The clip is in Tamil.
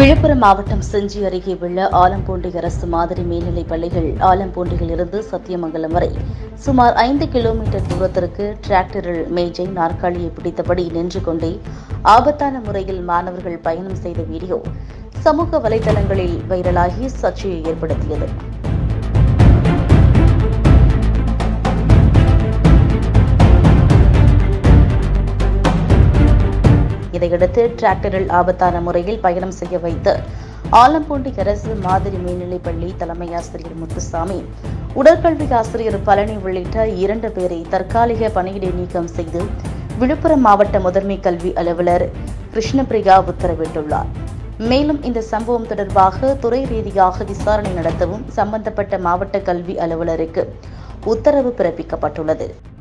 விழுப்புரம் மாவட்டம் செஞ்சி அருகே உள்ள ஆலம்பூண்டி அரசு மாதிரி மேல்நிலைப் பள்ளிகள் ஆலம்பூண்டியிலிருந்து சத்தியமங்கலம் வரை சுமார் ஐந்து கிலோமீட்டர் தூரத்திற்கு டிராக்டரில் மேஜை நாற்காலியை பிடித்தபடி நின்று கொண்டே ஆபத்தான முறையில் மாணவர்கள் பயணம் செய்த வீடியோ சமூக வலைதளங்களில் வைரலாகி சர்ச்சையை ஏற்படுத்தியது இதையடுத்து டிராக்டரில் ஆபத்தான முறையில் பயணம் செய்ய வைத்து ஆலம்பூண்டி அரசு மாதிரி மேல்நிலைப் பள்ளி தலைமை ஆசிரியர் முத்துசாமி உடற்கல்வி ஆசிரியர் பழனி உள்ளிட்ட இரண்டு பேரை தற்காலிக பணியிடை நீக்கம் செய்து விழுப்புரம் மாவட்ட முதன்மை கல்வி அலுவலர் கிருஷ்ணபிரியா உத்தரவிட்டுள்ளார் மேலும் இந்த சம்பவம் தொடர்பாக துறை ரீதியாக விசாரணை நடத்தவும் சம்பந்தப்பட்ட மாவட்ட கல்வி அலுவலருக்கு உத்தரவு பிறப்பிக்கப்பட்டுள்ளது